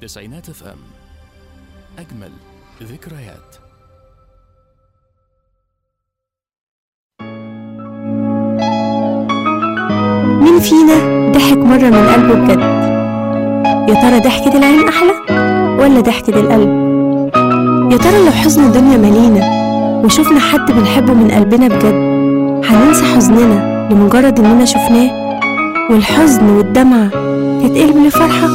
تسعينات اف ام أجمل ذكريات مين فينا ضحك مرة من قلبه بجد يا ترى ضحكة العين أحلى ولا ضحكة القلب يا ترى لو حزن الدنيا مالينا وشوفنا حد بنحبه من قلبنا بجد هننسى حزننا لمجرد إننا شفناه والحزن والدمعة تتقلب لفرحة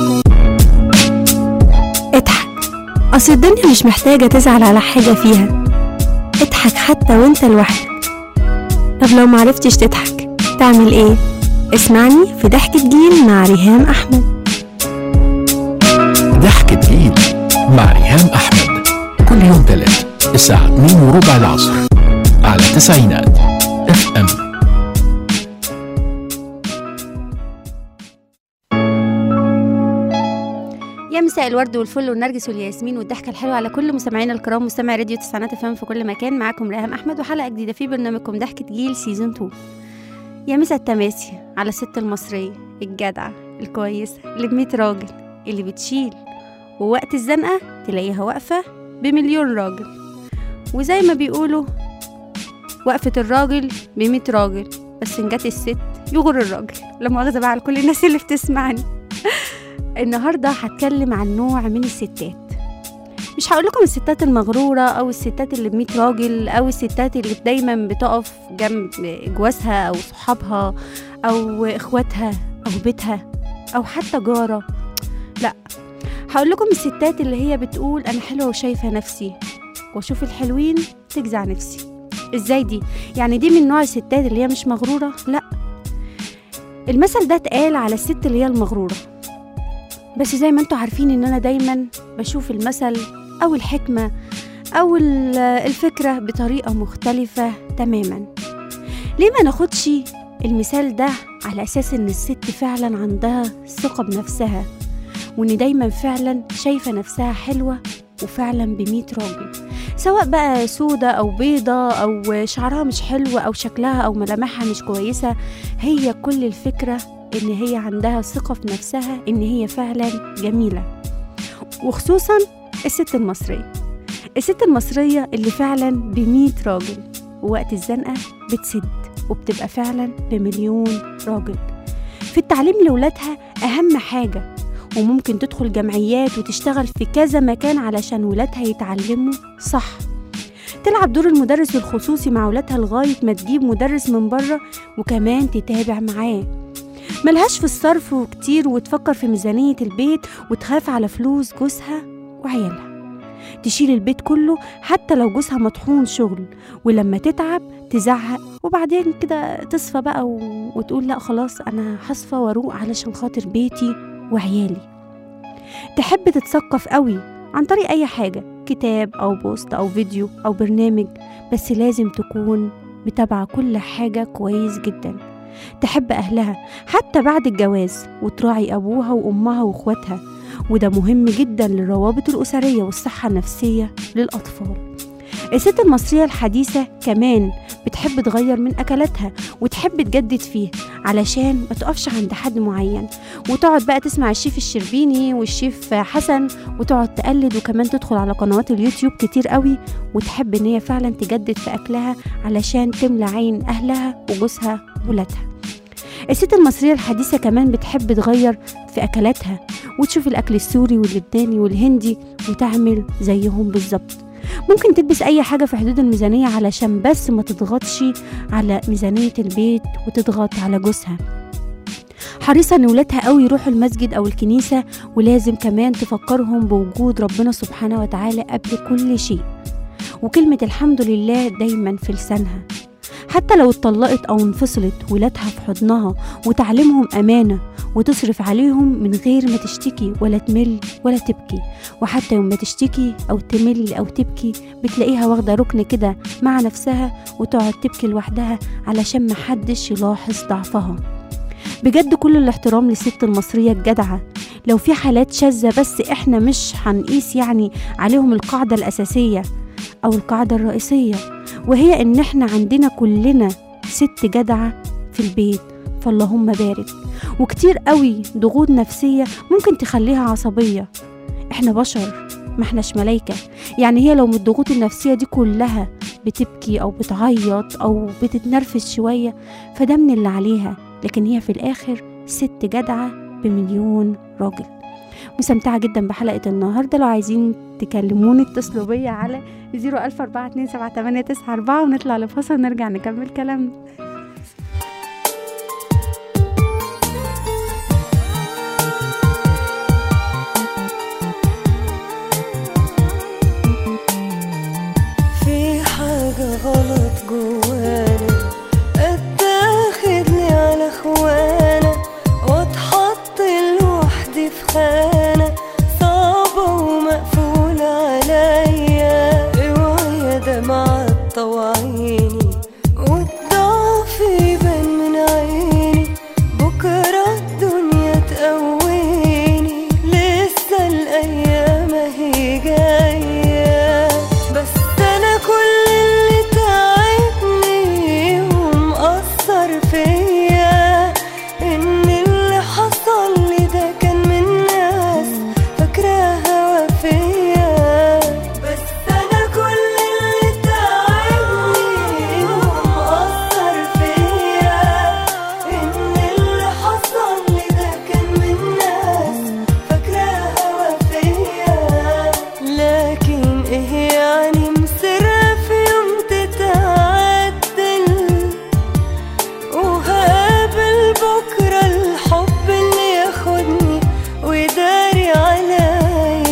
اضحك أصل الدنيا مش محتاجة تزعل على حاجة فيها اضحك حتى وانت لوحدك طب لو معرفتش تضحك تعمل ايه؟ اسمعني في ضحكة جيل مع ريهام أحمد ضحكة جيل مع ريهام أحمد كل يوم تلات الساعة 2 وربع العصر على تسعينات اف ام يا مساء الورد والفل والنرجس والياسمين والضحكة الحلوة على كل مستمعينا الكرام مستمعي راديو تسعينات فهم في كل مكان معاكم ريهام أحمد وحلقة جديدة في برنامجكم ضحكة جيل سيزون 2 يا مسا التماسي على الست المصرية الجدعة الكويسة اللي بميت راجل اللي بتشيل ووقت الزنقة تلاقيها واقفة بمليون راجل وزي ما بيقولوا وقفة الراجل بميت راجل بس إن جت الست يغر الراجل لا مؤاخذة بقى على كل الناس اللي بتسمعني النهاردة هتكلم عن نوع من الستات مش هقول لكم الستات المغرورة أو الستات اللي بميت راجل أو الستات اللي دايما بتقف جنب جوازها أو صحابها أو إخواتها أو بيتها أو حتى جارة لا هقول لكم الستات اللي هي بتقول أنا حلوة وشايفة نفسي وأشوف الحلوين تجزع نفسي إزاي دي؟ يعني دي من نوع الستات اللي هي مش مغرورة؟ لا المثل ده اتقال على الست اللي هي المغرورة بس زي ما انتوا عارفين ان انا دايما بشوف المثل او الحكمة او ال- الفكرة بطريقة مختلفة تماما ليه ما ناخدش المثال ده على اساس ان الست فعلا عندها ثقة بنفسها وان دايما فعلا شايفة نفسها حلوة وفعلا بميت راجل سواء بقى سودة أو بيضة أو شعرها مش حلو أو شكلها أو ملامحها مش كويسة هي كل الفكرة إن هي عندها ثقة في نفسها إن هي فعلا جميلة وخصوصا الست المصرية الست المصرية اللي فعلا بميت راجل ووقت الزنقة بتسد وبتبقى فعلا بمليون راجل في التعليم لولادها أهم حاجة وممكن تدخل جمعيات وتشتغل في كذا مكان علشان ولادها يتعلموا صح تلعب دور المدرس الخصوصي مع ولادها لغاية ما تجيب مدرس من بره وكمان تتابع معاه ملهاش في الصرف وكتير وتفكر في ميزانية البيت وتخاف على فلوس جوزها وعيالها تشيل البيت كله حتى لو جوزها مطحون شغل ولما تتعب تزعق وبعدين كده تصفى بقى و... وتقول لا خلاص أنا هصفى واروق علشان خاطر بيتي وعيالي تحب تتثقف قوي عن طريق أي حاجة كتاب أو بوست أو فيديو أو برنامج بس لازم تكون متابعة كل حاجة كويس جدا تحب أهلها حتى بعد الجواز وتراعي أبوها وأمها وأخواتها وده مهم جدا للروابط الأسرية والصحة النفسية للأطفال الست المصرية الحديثة كمان بتحب تغير من أكلاتها وتحب تجدد فيه علشان ما تقفش عند حد معين وتقعد بقى تسمع الشيف الشربيني والشيف حسن وتقعد تقلد وكمان تدخل على قنوات اليوتيوب كتير قوي وتحب ان هي فعلا تجدد في اكلها علشان تملى عين اهلها وجوزها وولادها الست المصرية الحديثة كمان بتحب تغير في أكلاتها وتشوف الأكل السوري واللبناني والهندي وتعمل زيهم بالظبط ممكن تلبس أي حاجة في حدود الميزانية علشان بس ما تضغطش على ميزانية البيت وتضغط على جوزها حريصة ان ولادها قوي يروحوا المسجد او الكنيسة ولازم كمان تفكرهم بوجود ربنا سبحانه وتعالى قبل كل شيء وكلمة الحمد لله دايما في لسانها حتى لو اتطلقت او انفصلت ولادها في حضنها وتعلمهم امانة وتصرف عليهم من غير ما تشتكي ولا تمل ولا تبكي وحتى يوم ما تشتكي او تمل او تبكي بتلاقيها واخدة ركن كده مع نفسها وتقعد تبكي لوحدها علشان محدش يلاحظ ضعفها بجد كل الاحترام للست المصرية الجدعة لو في حالات شاذة بس احنا مش هنقيس يعني عليهم القاعدة الأساسية أو القاعدة الرئيسية وهي إن احنا عندنا كلنا ست جدعة في البيت فاللهم بارك وكتير قوي ضغوط نفسية ممكن تخليها عصبية احنا بشر ما احناش ملايكة يعني هي لو من الضغوط النفسية دي كلها بتبكي أو بتعيط أو بتتنرفز شوية فده من اللي عليها لكن هي في الآخر ست جدعة بمليون راجل مستمتعة جدا بحلقة النهاردة لو عايزين تكلموني اتصلوا بيا على 014278994 ونطلع لفاصل ونرجع نكمل كلامنا في حاجة غلط جوانا اتاخدني على اخوانا واتحط لوحدي في خانة صعبة ومقفولة عليا اوعى يا دمعة طوعيني والضعف يبان من عيني بكرة الدنيا تقويني لسه الأيام هي جاية بس أنا كل اللي تعبني ومأثر فيا إن اللي حصل لي ده كان من ناس فاكراها وفيا بس أنا كل اللي تعبني ومأثر فيا إن اللي حصل لي ده كان من ناس فاكراها وفيا لكن إيه يعني مصيرها في يوم تتعدل وهقابل بكرة الحب اللي ياخدني ويداري عليا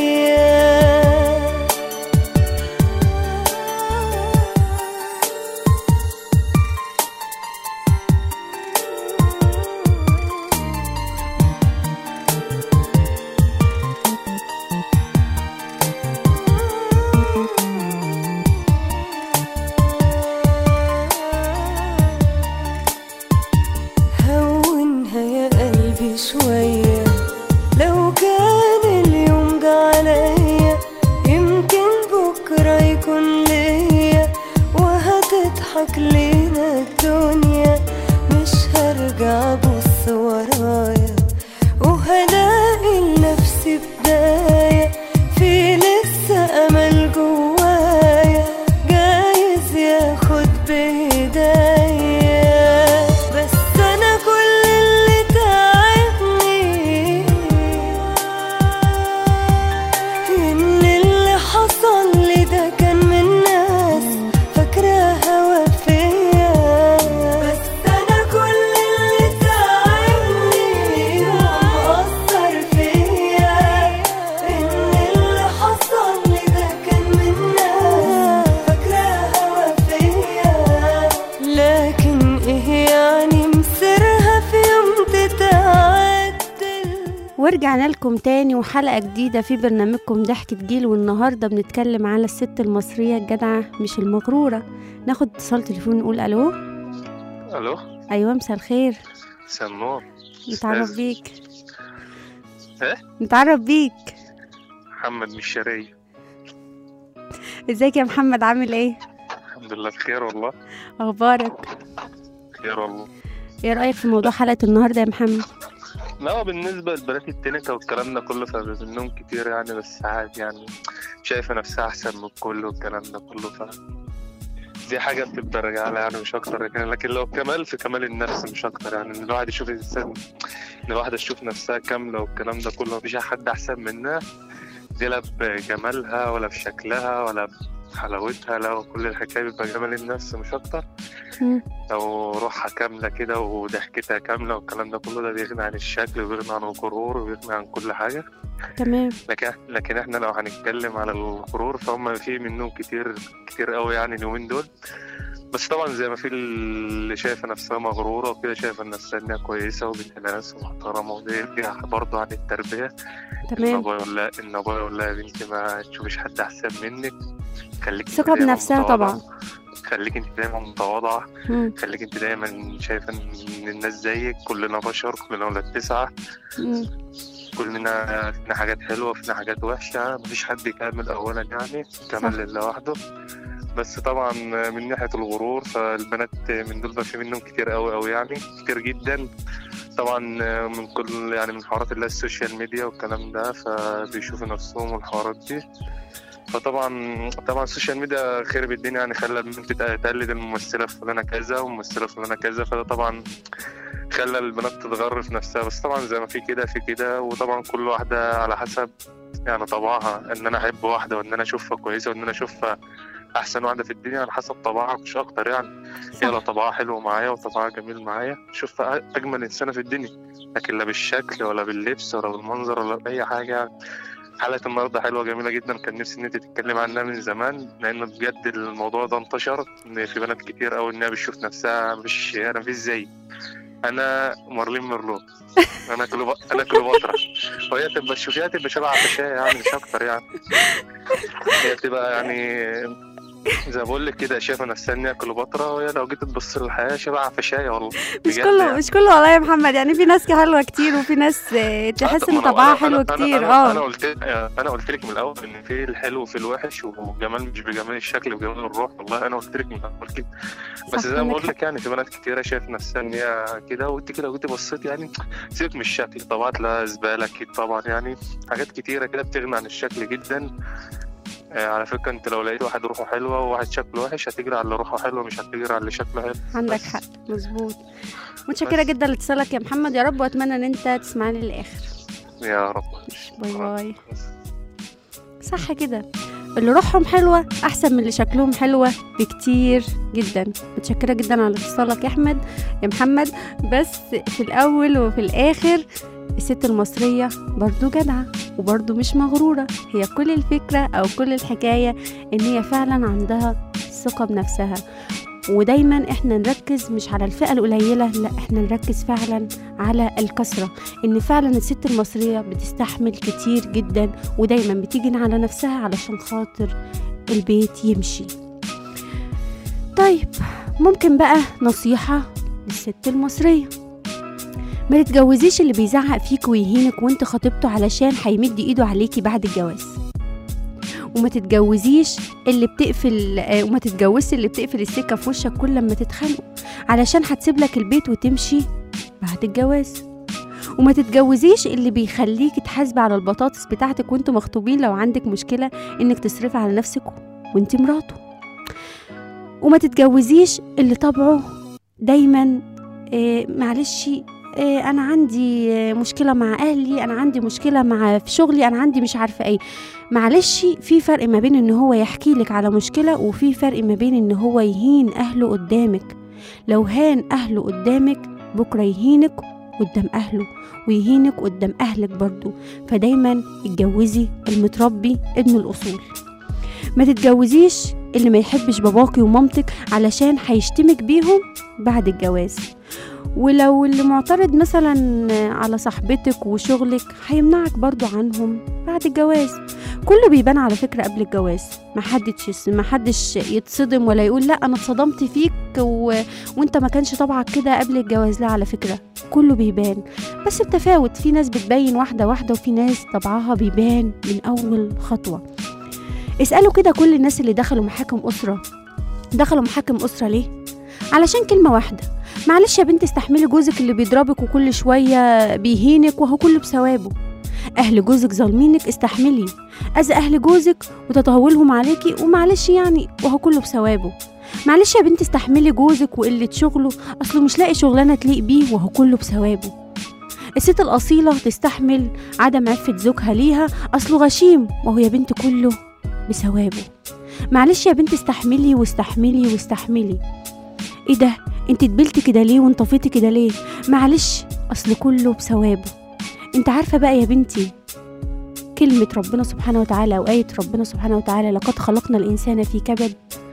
هونها يا قلبي شوية لو كان اليوم ده عليا يمكن بكرة يكون ليا وهتضحك لينا الدنيا مش هرجع ابص ورايا وهلاقي لنفسي بداية في لسه أمل جوايا جايز ياخد بإيديا بس أنا كل اللي تعبني إن اللي حصل لي ده كان من ناس فاكراها وفيا بس أنا كل اللي تعبني ومأثر فيا إن اللي حصل لي ده كان من ناس فاكراها وفيا لكن إيه يعني مصيرها في يوم تتعدل ورجعنا لكم تاني وحلقة جديدة في برنامجكم ضحكة جيل والنهاردة بنتكلم على الست المصرية الجدعة مش المغرورة ناخد اتصال تليفون نقول ألو الو أيوة مساء الخير سنور نتعرف أستاذ. بيك إيه؟ نتعرف بيك محمد من الشرقية ازيك يا محمد عامل ايه الحمد لله بخير والله اخبارك بخير والله ايه رأيك في موضوع حلقة النهاردة يا محمد لا هو بالنسبة لبنات التنكة والكلام ده كله فمنهم كتير يعني بس عادي يعني شايفة نفسها أحسن من الكل والكلام ده كله ف دي حاجة بتبقى راجعة لها يعني مش أكتر لكن لكن لو كمال في كمال النفس مش أكتر يعني إن الواحد يشوف الإنسان إن الواحدة تشوف نفسها كاملة والكلام ده كله مفيش حد أحسن منها دي لا بجمالها ولا بشكلها ولا بحلاوتها لا كل الحكاية بيبقى جمال النفس مش أكتر مم. لو روحها كاملة كده وضحكتها كاملة والكلام ده كله ده بيغني عن الشكل وبيغني عن الغرور وبيغني عن كل حاجة تمام لكن لكن احنا لو هنتكلم على الغرور فهم في منهم كتير كتير قوي يعني اليومين دول بس طبعا زي ما في اللي شايفة نفسها مغرورة وكده شايفة نفسها انها كويسة وبنت ناس محترمة ودي دي برضه عن التربية ان تمام ابويا يقول لها ان ابويا يقول لها يا بنتي ما تشوفيش حد احسن منك خليك ثقة بنفسها طبعا خليك انت دايما متواضعة مم. خليك انت دايما شايفه ان الناس زيك كلنا بشر كلنا ولاد تسعة مم. كلنا فينا حاجات حلوة فينا حاجات وحشة مفيش حد كامل أولا يعني كامل صح. لله وحده بس طبعا من ناحية الغرور فالبنات من دول بقى في منهم كتير أوي أوي يعني كتير جدا طبعا آه، من كل يعني من حوارات اللي هي السوشيال ميديا والكلام ده فبيشوفوا نفسهم والحوارات دي فطبعا طبعا السوشيال ميديا خرب الدنيا يعني خلى البنت تقلد الممثلة فلانة كذا والممثلة فلانة كذا فده طبعا خلى البنات تتغر في نفسها بس طبعا زي ما في كده في كده وطبعا كل واحدة على حسب يعني طبعها ان انا احب واحدة وان انا اشوفها كويسة وان انا اشوفها احسن واحدة في الدنيا على حسب طبعها مش اكتر يعني هي لو طبعها حلو معايا وطبعها جميل معايا شوفها اجمل انسانة في الدنيا لكن لا بالشكل ولا باللبس ولا بالمنظر ولا بأي حاجة يعني. حلقة النهاردة حلوة جميلة جدا كان نفسي إن أنت تتكلم عنها من زمان لأن بجد الموضوع ده انتشر إن في بنات كتير أوي إنها بتشوف نفسها مش أنا مفيش زيي أنا مارلين ميرلو أنا كليوب أنا كليوباترا وهي تبقى تشوفيها تبقى شبه عفشاية يعني مش أكتر يعني هي تبقى يعني زي ما بقول لك كده شايفة نفسها إن هي كليوباترا وهي لو جيت تبص للحياة شبه عفشاية والله مش بجد كله يعني. مش كله والله يا محمد يعني في ناس حلوه كتير وفي ناس آه، تحس طب ان ما أنا- طبعها أنا- حلو أنا- كتير انا انا اه قلت انا قلت لك من الاول ان في الحلو وفي الوحش والجمال مش بجمال الشكل بجمال الروح والله انا قلت لك من الاول كده بس صح، زي ما عندك بقول حق. لك يعني في بنات كتيره شايف نفسها ان هي كده وانت كده لو جيتي بصيت يعني سيبك من الشكل طبعا لها زباله اكيد طبعا يعني حاجات كتيره كده بتغني عن الشكل جدا آه، على فكره انت لو لقيت واحد روحه حلوه وواحد شكله وحش هتجري على اللي روحه حلوه مش هتجري على اللي شكله حلو عندك بس. حق مظبوط متشكره بس. جدا لاتصالك يا محمد يا رب واتمنى ان انت تسمعني للاخر يا رب باي باي صح كده اللي روحهم حلوة أحسن من اللي شكلهم حلوة بكتير جدا متشكرة جدا على اتصالك يا أحمد يا محمد بس في الأول وفي الآخر الست المصرية برضو جدعة وبرضو مش مغرورة هي كل الفكرة أو كل الحكاية إن هي فعلا عندها ثقة بنفسها ودايما احنا نركز مش على الفئة القليلة لا احنا نركز فعلا على الكثرة ان فعلا الست المصرية بتستحمل كتير جدا ودايما بتيجي على نفسها علشان خاطر البيت يمشي طيب ممكن بقى نصيحة للست المصرية ما تتجوزيش اللي بيزعق فيك ويهينك وانت خطيبته علشان هيمد ايده عليكي بعد الجواز وما تتجوزيش اللي بتقفل آه، وما تتجوزش اللي بتقفل السكه في وشك كل لما تتخانقوا علشان هتسيب لك البيت وتمشي بعد الجواز وما تتجوزيش اللي بيخليك تحاسبي على البطاطس بتاعتك وانتوا مخطوبين لو عندك مشكله انك تصرفي على نفسك وانت مراته وما تتجوزيش اللي طبعه دايما آه معلش آه انا عندي آه مشكله مع اهلي انا عندي مشكله مع في شغلي انا عندي مش عارفه ايه معلش في فرق ما بين ان هو يحكي لك على مشكله وفي فرق ما بين ان هو يهين اهله قدامك لو هان اهله قدامك بكره يهينك قدام اهله ويهينك قدام اهلك برضو فدايما اتجوزي المتربي ابن الاصول ما تتجوزيش اللي ما يحبش باباكي ومامتك علشان هيشتمك بيهم بعد الجواز ولو اللي معترض مثلا على صاحبتك وشغلك هيمنعك برضو عنهم بعد الجواز كله بيبان على فكرة قبل الجواز ما حدش ما حدش يتصدم ولا يقول لا انا اتصدمت فيك و... وانت ما كانش طبعك كده قبل الجواز لا على فكرة كله بيبان بس بتفاوت في ناس بتبين واحدة واحدة وفي ناس طبعها بيبان من اول خطوة اسألوا كده كل الناس اللي دخلوا محاكم أسرة دخلوا محاكم أسرة ليه؟ علشان كلمة واحدة معلش يا بنت استحملي جوزك اللي بيضربك وكل شوية بيهينك وهو كله بثوابه أهل جوزك ظالمينك استحملي أذى أهل جوزك وتطاولهم عليكي ومعلش يعني وهو كله بثوابه معلش يا بنت استحملي جوزك وقلة شغله أصله مش لاقي شغلانة تليق بيه وهو كله بثوابه الست الأصيلة تستحمل عدم عفة زوجها ليها أصله غشيم وهو يا بنت كله بثوابه معلش يا بنت استحملي واستحملي واستحملي ايه ده انت اتبلتي كده ليه وانطفيتي كده ليه معلش اصل كله بثوابه انت عارفه بقى يا بنتي كلمة ربنا سبحانه وتعالى أو آية ربنا سبحانه وتعالى لقد خلقنا الإنسان في كبد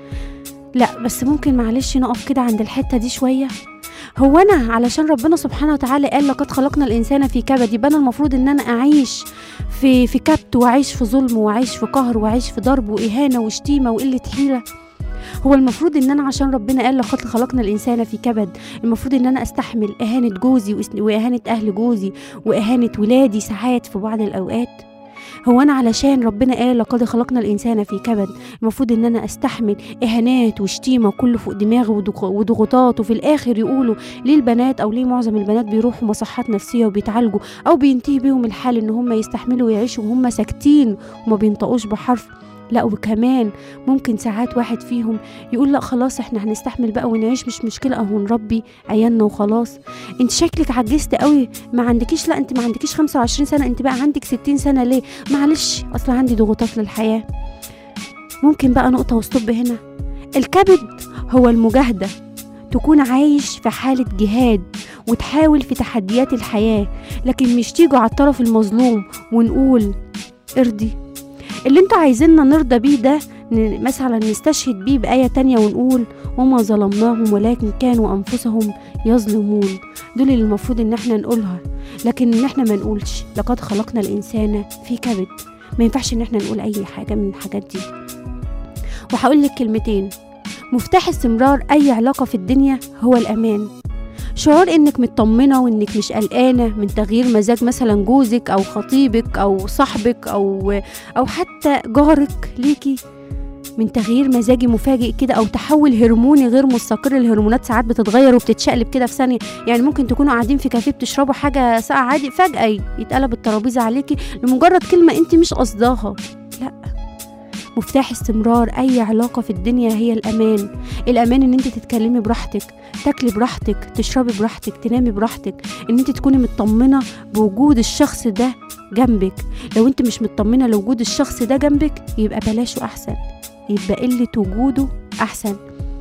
لا بس ممكن معلش نقف كده عند الحتة دي شوية هو أنا علشان ربنا سبحانه وتعالى قال لقد خلقنا الإنسان في كبد يبقى أنا المفروض إن أنا أعيش في في كبت وأعيش في ظلم وأعيش في قهر وأعيش في ضرب وإهانة وشتيمة وقلة حيلة هو المفروض ان انا عشان ربنا قال لقد خلقنا الانسان في كبد المفروض ان انا استحمل اهانه جوزي وإس- واهانه اهل جوزي واهانه ولادي ساعات في بعض الاوقات هو انا علشان ربنا قال لقد خلقنا الانسان في كبد المفروض ان انا استحمل اهانات وشتيمه وكله فوق دماغي وضغ- وضغوطات وفي الاخر يقولوا ليه البنات او ليه معظم البنات بيروحوا مصحات نفسيه وبيتعالجوا او بينتهي بيهم الحال ان هم يستحملوا ويعيشوا وهم ساكتين وما بينطقوش بحرف لا وكمان ممكن ساعات واحد فيهم يقول لا خلاص احنا هنستحمل بقى ونعيش مش مشكله اهو نربي عيالنا وخلاص انت شكلك عجزت قوي ما عندكيش لا انت ما عندكيش 25 سنه انت بقى عندك 60 سنه ليه معلش اصل عندي ضغوطات للحياه ممكن بقى نقطه وستوب هنا الكبد هو المجاهده تكون عايش في حالة جهاد وتحاول في تحديات الحياة لكن مش تيجوا على الطرف المظلوم ونقول ارضي اللي انتوا عايزيننا نرضى بيه ده ن- مثلا نستشهد بيه بآية تانية ونقول وما ظلمناهم ولكن كانوا أنفسهم يظلمون دول اللي المفروض ان احنا نقولها لكن ان احنا ما نقولش لقد خلقنا الإنسان في كبد ما ينفعش ان احنا نقول أي حاجة من الحاجات دي وهقول لك كلمتين مفتاح استمرار أي علاقة في الدنيا هو الأمان شعور انك مطمنة وانك مش قلقانة من تغيير مزاج مثلا جوزك او خطيبك او صاحبك او او حتى جارك ليكي من تغيير مزاجي مفاجئ كده او تحول هرموني غير مستقر الهرمونات ساعات بتتغير وبتتشقلب كده في ثانيه يعني ممكن تكونوا قاعدين في كافيه بتشربوا حاجه ساقعه عادي فجاه يتقلب الترابيزه عليكي لمجرد كلمه انت مش قصداها لا مفتاح استمرار اي علاقه في الدنيا هي الامان الامان ان انت تتكلمي براحتك تاكلي براحتك تشربي براحتك تنامي براحتك ان انت تكوني مطمنه بوجود الشخص ده جنبك لو انت مش مطمنه لوجود الشخص ده جنبك يبقى بلاشه احسن يبقى قله وجوده احسن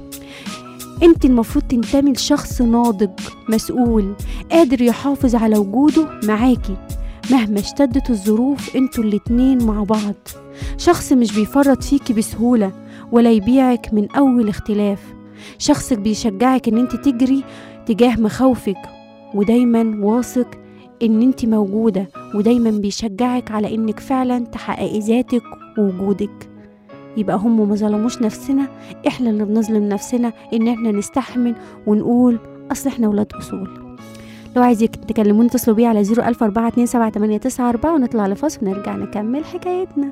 انت المفروض تنتمي لشخص ناضج مسؤول قادر يحافظ على وجوده معاكي مهما اشتدت الظروف انتوا الاتنين مع بعض شخص مش بيفرط فيكي بسهولة ولا يبيعك من أول اختلاف شخص بيشجعك ان انت تجري تجاه مخاوفك ودايما واثق ان انت موجودة ودايما بيشجعك على انك فعلا تحققي ذاتك ووجودك يبقى هم ما ظلموش نفسنا احنا اللي بنظلم نفسنا ان احنا نستحمل ونقول اصل احنا ولاد اصول لو عايزك تكلموني اتصلوا بيا على 004278994 ونطلع لفاصل ونرجع نكمل حكايتنا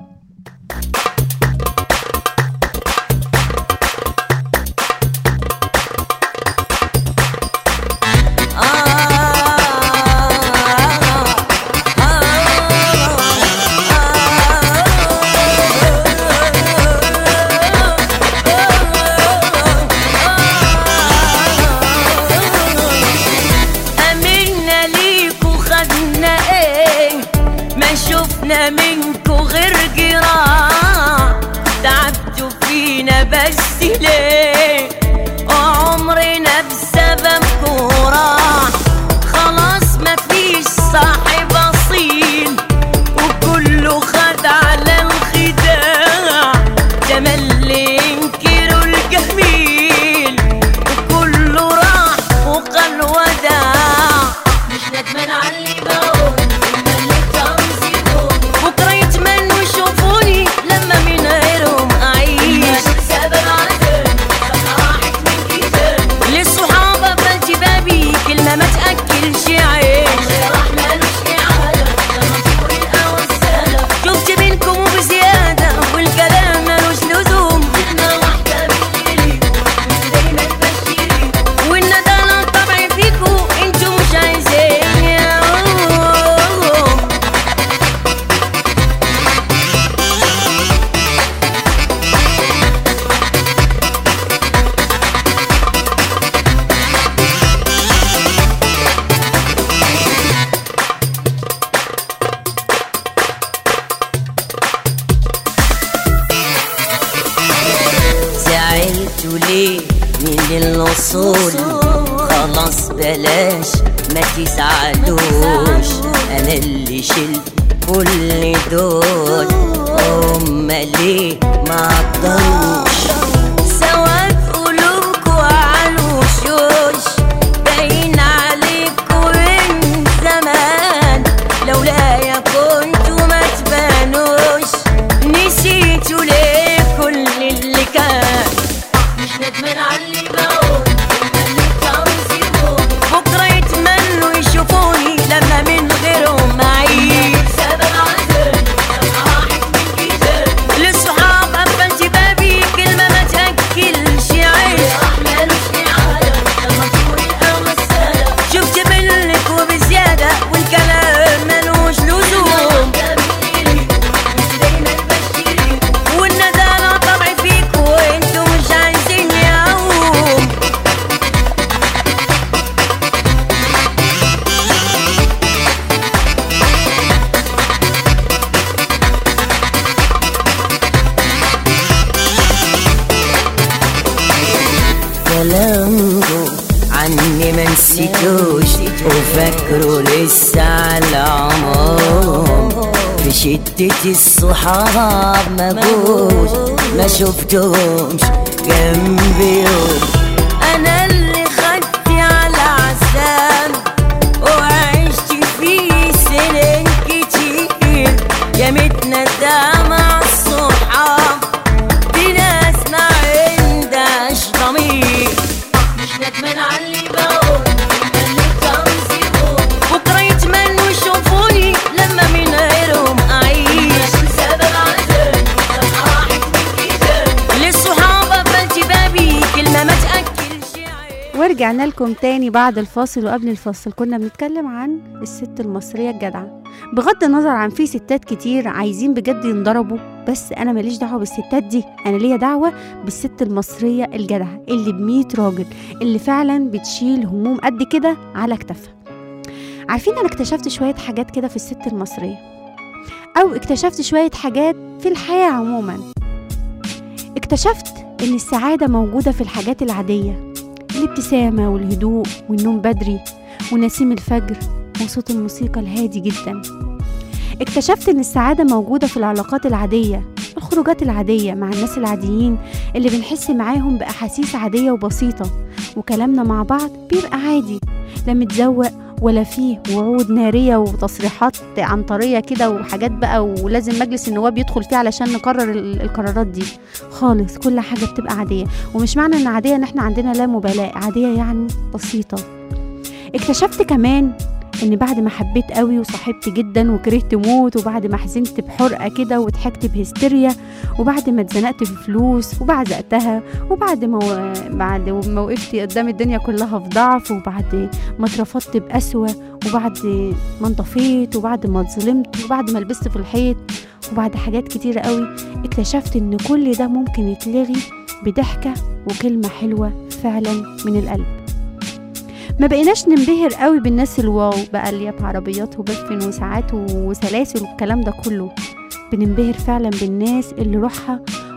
أمنا ليكو خدنا ايه ما شفنا منكو غير جراح تعبتوا فينا بس ليه وعمرنا بسببكو راح خلاص مفيش صاحب اصيل وكله خد على الخداع تملي ينكروا الجميل وكله راح وقال وداع مش ندمان على اللي بقول اللي تنزلون بكره يتمنوا يشوفوني لما من غيرهم اعيش سبب عذاب راحت من كتاب للصحابه بنتي بابي كلمه ما تاكلش عيش راح مالوش اعاده لما تقول الاول السلام شفت منكم وبزياده والكلام مالوش لزوم احنا واحده بالليل دايما بشيرين والندالة طبعي فيكو انتو مش عايزين زعلتوا ليه من الوصول خلاص بلاش ما تزعلوش انا اللي شلت كل دول هما ليه ما قدروش سواد قلوبكوا عالوشوش باين عليكوا من زمان لولايا كنتوا ما تبانوش نسيتوا ليه كل اللي كان مش ندمان على اللي بقول اللي تنزلون بكره يتمنوا يشوفوني لما من غيرهم معيش سبب عذاب نسيتوش وفاكروا لسه على العموم في شدة الصحاب ما جوش ما شفتهمش جنبي يوم انا اللي خدت على عسام وعشت فيه سنين كتير جامتنا ده مع الصحاب دي ناس ما عندهاش ضمير مش ندمان على اللي بقول اللي كان زيبون بكره يتمنوا يشوفوني لما من غيرهم اعيش سبب عذاب راحت من كتاب للصحابه قفلت بابي كلمه ما تاكلش عيش ورجعنا لكم تاني بعد الفاصل وقبل الفاصل كنا بنتكلم عن الست المصرية الجدعة بغض النظر عن في ستات كتير عايزين بجد ينضربوا بس انا ماليش دعوه بالستات دي انا ليا دعوه بالست المصريه الجدعه اللي بميت راجل اللي فعلا بتشيل هموم قد كده على كتافها عارفين انا اكتشفت شويه حاجات كده في الست المصريه او اكتشفت شويه حاجات في الحياه عموما اكتشفت ان السعاده موجوده في الحاجات العاديه الابتسامه والهدوء والنوم بدري ونسيم الفجر وصوت الموسيقى الهادي جدا اكتشفت ان السعادة موجودة في العلاقات العادية الخروجات العادية مع الناس العاديين اللي بنحس معاهم بأحاسيس عادية وبسيطة وكلامنا مع بعض بيبقى عادي لا متزوق ولا فيه وعود نارية وتصريحات عنطرية كده وحاجات بقى ولازم مجلس النواب يدخل فيه علشان نقرر ال- القرارات دي خالص كل حاجة بتبقى عادية ومش معنى ان عادية ان احنا عندنا لا مبالاة عادية يعني بسيطة اكتشفت كمان ان بعد ما حبيت قوي وصاحبت جدا وكرهت موت وبعد ما حزنت بحرقه كده وضحكت بهستيريا وبعد ما اتزنقت في فلوس وبعزقتها وبعد ما و... بعد ما وقفت قدام الدنيا كلها في ضعف وبعد ما اترفضت بقسوه وبعد ما انطفيت وبعد ما اتظلمت وبعد ما لبست في الحيط وبعد حاجات كتيرة قوي اكتشفت ان كل ده ممكن يتلغي بضحكة وكلمة حلوة فعلا من القلب ما بقيناش ننبهر قوي بالناس الواو بقى اللي هي بعربيات وبفن وساعات وسلاسل والكلام ده كله بننبهر فعلا بالناس اللي روحها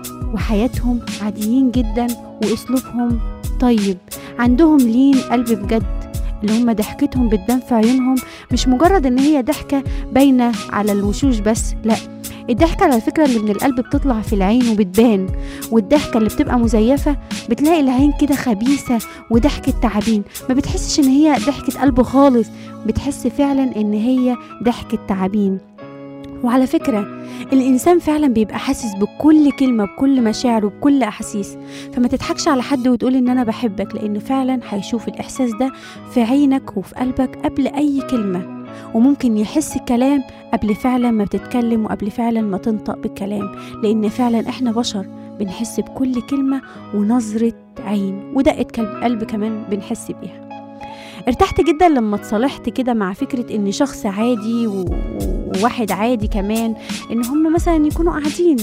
وحياتهم عاديين جدا واسلوبهم طيب عندهم لين قلب بجد اللي هم ضحكتهم بتبان في عيونهم مش مجرد ان هي ضحكه باينه على الوشوش بس لا الضحكة على فكرة اللي من القلب بتطلع في العين وبتبان والضحكة اللي بتبقى مزيفة بتلاقي العين كده خبيثة وضحكة تعابين ما بتحسش ان هي ضحكة قلب خالص بتحس فعلا ان هي ضحكة تعابين وعلى فكرة الإنسان فعلا بيبقى حاسس بكل كلمة بكل مشاعره بكل أحاسيس فما تضحكش على حد وتقول إن أنا بحبك لأن فعلا هيشوف الإحساس ده في عينك وفي قلبك قبل أي كلمة وممكن يحس الكلام قبل فعلا ما بتتكلم وقبل فعلا ما تنطق بالكلام لأن فعلا إحنا بشر بنحس بكل كلمة ونظرة عين ودقة كلب- قلب كمان بنحس بيها ارتحت جدا لما اتصالحت كده مع فكرة ان شخص عادي و- و- وواحد عادي كمان ان هم مثلا يكونوا قاعدين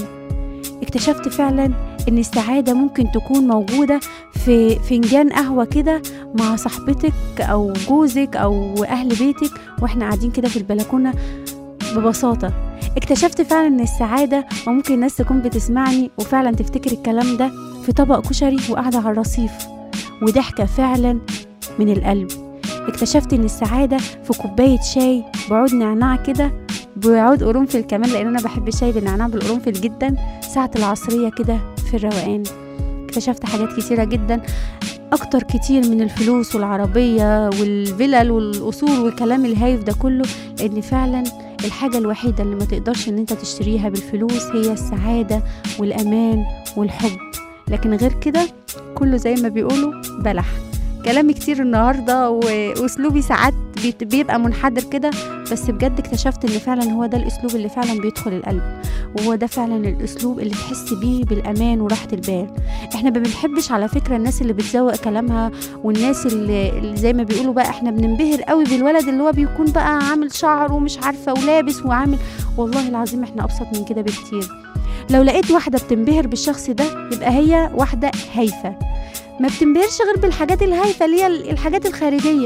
اكتشفت فعلا ان السعادة ممكن تكون موجودة في فنجان قهوة كده مع صاحبتك او جوزك او اهل بيتك واحنا قاعدين كده في البلكونة ببساطة اكتشفت فعلا ان السعادة وممكن الناس تكون بتسمعني وفعلا تفتكر الكلام ده في طبق كشري وقاعدة على الرصيف وضحكة فعلا من القلب اكتشفت ان السعادة في كوباية شاي بعود نعناع كده بعود قرنفل كمان لان انا بحب الشاي بالنعناع بالقرنفل جدا ساعة العصرية كده في الروقان اكتشفت حاجات كتيرة جدا اكتر كتير من الفلوس والعربية والفلل والقصور والكلام الهايف ده كله لان فعلا الحاجة الوحيدة اللي ما تقدرش ان انت تشتريها بالفلوس هي السعادة والامان والحب لكن غير كده كله زي ما بيقولوا بلح كلامي كتير النهارده و- واسلوبي ساعات بيت- بيبقى منحدر كده بس بجد اكتشفت ان فعلا هو ده الاسلوب اللي فعلا بيدخل القلب وهو ده فعلا الاسلوب اللي تحس بيه بالامان وراحه البال احنا ما بنحبش على فكره الناس اللي بتزوق كلامها والناس اللي, اللي زي ما بيقولوا بقى احنا بننبهر قوي بالولد اللي هو بيكون بقى عامل شعر ومش عارفه ولابس وعامل والله العظيم احنا ابسط من كده بكتير لو لقيت واحده بتنبهر بالشخص ده يبقى هي واحده هايفه ما بتنبهرش غير بالحاجات الهايفه اللي هي الحاجات الخارجيه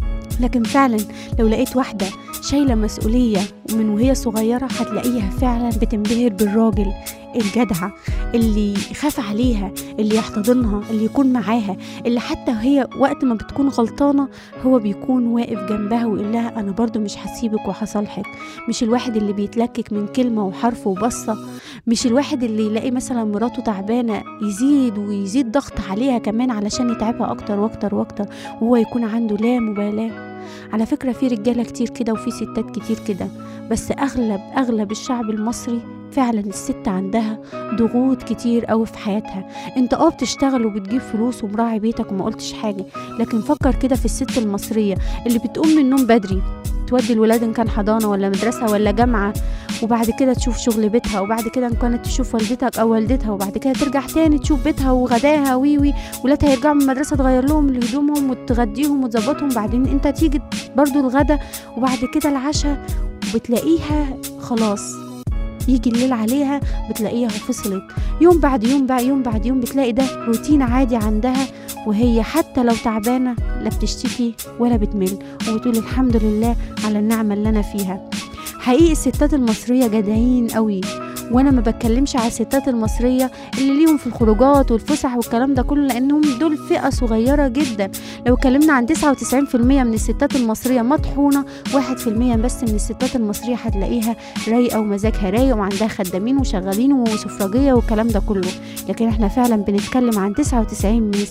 لكن فعلا لو لقيت واحده شايله مسؤوليه ومن وهي صغيره هتلاقيها فعلا بتنبهر بالراجل الجدعة اللي يخاف عليها اللي يحتضنها اللي يكون معاها اللي حتى هي وقت ما بتكون غلطانة هو بيكون واقف جنبها ويقول لها أنا برضو مش هسيبك وهصالحك مش الواحد اللي بيتلكك من كلمة وحرف وبصة مش الواحد اللي يلاقي مثلا مراته تعبانة يزيد ويزيد ضغط عليها كمان علشان يتعبها أكتر وأكتر وأكتر وهو يكون عنده لا مبالاة على فكرة في رجالة كتير كده وفي ستات كتير كده بس أغلب أغلب الشعب المصري فعلا الست عندها ضغوط كتير قوي في حياتها انت اه بتشتغل وبتجيب فلوس ومراعي بيتك وما قلتش حاجة لكن فكر كده في الست المصرية اللي بتقوم من النوم بدري تودي الولاد ان كان حضانة ولا مدرسة ولا جامعة وبعد كده تشوف شغل بيتها وبعد كده ان كانت تشوف والدتك او والدتها وبعد كده ترجع تاني تشوف بيتها وغداها وي وي ولادها يرجعوا من المدرسة تغير لهم هدومهم وتغديهم وتظبطهم بعدين انت تيجي برضو الغدا وبعد كده العشاء وبتلاقيها خلاص يجي الليل عليها بتلاقيها فصلت يوم بعد يوم بعد يوم بعد يوم بتلاقي ده روتين عادي عندها وهي حتى لو تعبانة لا بتشتكي ولا بتمل وبتقول الحمد لله على النعمة اللي أنا فيها حقيقي الستات المصرية جدعين قوي وانا ما بتكلمش على الستات المصريه اللي ليهم في الخروجات والفسح والكلام ده كله لانهم دول فئه صغيره جدا لو اتكلمنا عن 99% من الستات المصريه مطحونه 1% بس من الستات المصريه هتلاقيها رايقه ومزاجها رايق وعندها خدامين وشغالين وسفرجيه والكلام ده كله لكن احنا فعلا بنتكلم عن 99%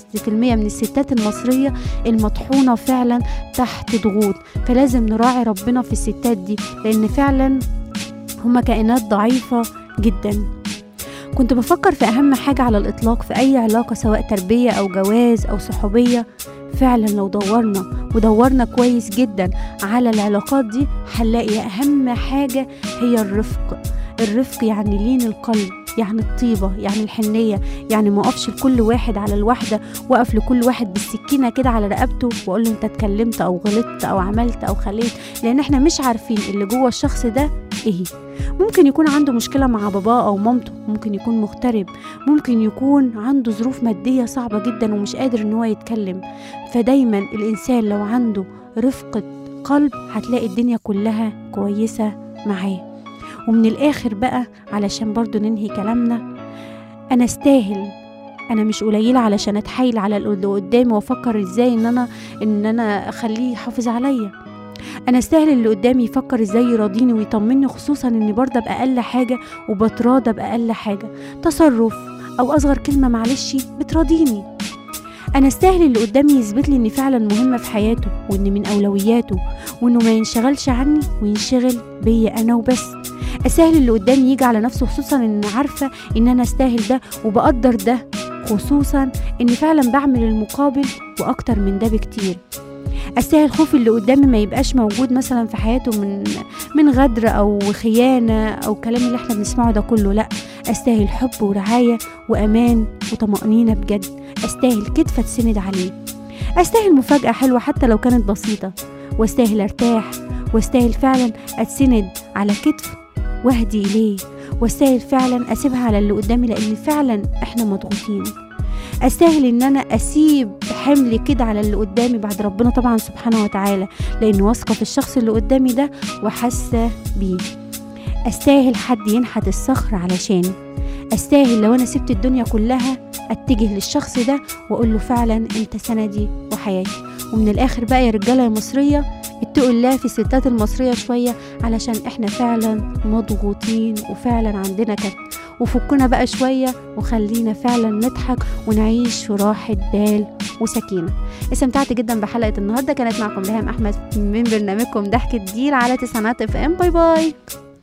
من الستات المصريه المطحونه فعلا تحت ضغوط فلازم نراعي ربنا في الستات دي لان فعلا هما كائنات ضعيفه جدا كنت بفكر في أهم حاجة على الإطلاق في أي علاقة سواء تربية أو جواز أو صحوبية فعلا لو دورنا ودورنا كويس جدا على العلاقات دي هنلاقي أهم حاجة هي الرفق الرفق يعني لين القلب يعني الطيبة يعني الحنية يعني ما اقفش لكل واحد على الواحدة واقف لكل واحد بالسكينة كده على رقبته واقول له انت اتكلمت او غلطت او عملت او خليت لان احنا مش عارفين اللي جوه الشخص ده ايه ممكن يكون عنده مشكلة مع باباه أو مامته ممكن يكون مغترب ممكن يكون عنده ظروف مادية صعبة جدا ومش قادر ان هو يتكلم فدايما الإنسان لو عنده رفقة قلب هتلاقي الدنيا كلها كويسة معاه ومن الآخر بقى علشان برضو ننهي كلامنا أنا استاهل أنا مش قليلة علشان أتحايل على اللي قدامي وأفكر إزاي إن أنا إن أنا أخليه يحافظ عليا انا استاهل اللي قدامي يفكر ازاي يراضيني ويطمني خصوصا اني برضه باقل حاجه وبتراضى باقل حاجه تصرف او اصغر كلمه معلش بتراضيني انا استاهل اللي قدامي يثبت لي اني فعلا مهمه في حياته وان من اولوياته وانه ما ينشغلش عني وينشغل بيا انا وبس استاهل اللي قدامي يجي على نفسه خصوصا ان عارفه ان انا استاهل ده وبقدر ده خصوصا اني فعلا بعمل المقابل واكتر من ده بكتير استاهل خوف اللي قدامي ما يبقاش موجود مثلا في حياته من من غدر او خيانه او كلام اللي احنا بنسمعه ده كله لا استاهل حب ورعايه وامان وطمانينه بجد استاهل كتف اتسند عليه استاهل مفاجاه حلوه حتى لو كانت بسيطه واستاهل ارتاح واستاهل فعلا اتسند على كتف واهدي اليه واستاهل فعلا اسيبها على اللي قدامي لان فعلا احنا مضغوطين استاهل ان انا اسيب حمل كده على اللي قدامي بعد ربنا طبعا سبحانه وتعالى لان واثقه في الشخص اللي قدامي ده وحاسه بيه استاهل حد ينحت الصخر علشاني استاهل لو انا سبت الدنيا كلها اتجه للشخص ده واقول له فعلا انت سندي وحياتي ومن الاخر بقى يا رجاله يا مصريه اتقوا الله في الستات المصريه شويه علشان احنا فعلا مضغوطين وفعلا عندنا كت وفكنا بقى شويه وخلينا فعلا نضحك ونعيش في راحه بال وسكينه استمتعت جدا بحلقه النهارده كانت معكم ريهام احمد من برنامجكم ضحكه جيل على تسعينات اف ام باي باي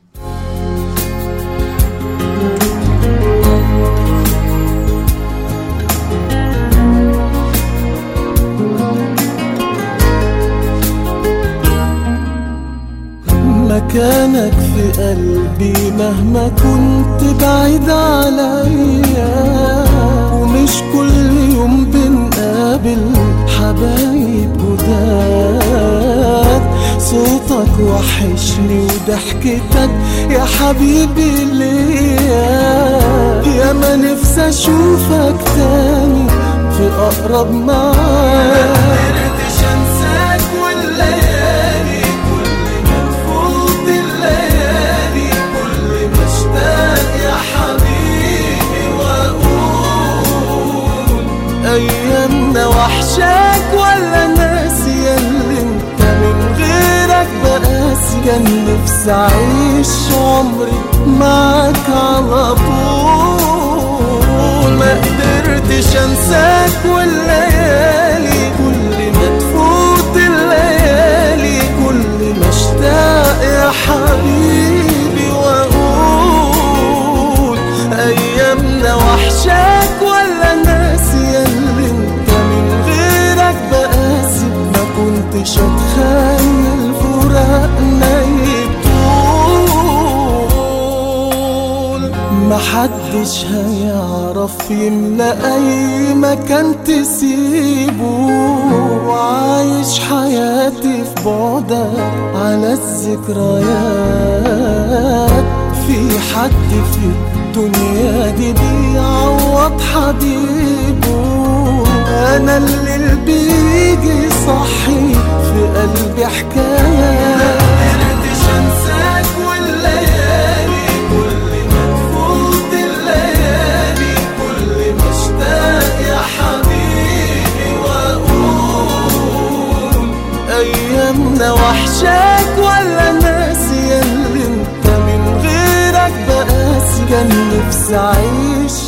مكانك في قلبي مهما كنت بعيد عليا ومش كل يوم بنقابل حبايب جداد صوتك وحشني وضحكتك يا حبيبي ليا يا ما نفسي اشوفك تاني في اقرب معاد قدرتش انساك والليالي كل ما تفوت الليالي كل ما اشتاق يا حبيبي كان نفسي أعيش عمري معاك على طول ما قدرتش أنساك والليالي كل ما تفوت الليالي كل ما اشتاق يا حبيبي وأقول أيامنا وحشاك ولا ناسية اللي انت من غيرك بقاسي ما كنتش أتخيل فراقنا يطول محدش هيعرف يملى أي مكان تسيبه وعايش حياتي في بعدك على الذكريات في حد في الدنيا دي بيعوض حبيبه أنا اللي بيجي صحي في قلبي حكاية قدرتش أنساك والليالي كل ما تفوت الليالي كل ما اشتاق يا حبيبي وأقول أيامنا وحشاك ولا ناسية اللي انت من غيرك بقاسي كان نفسي أعيش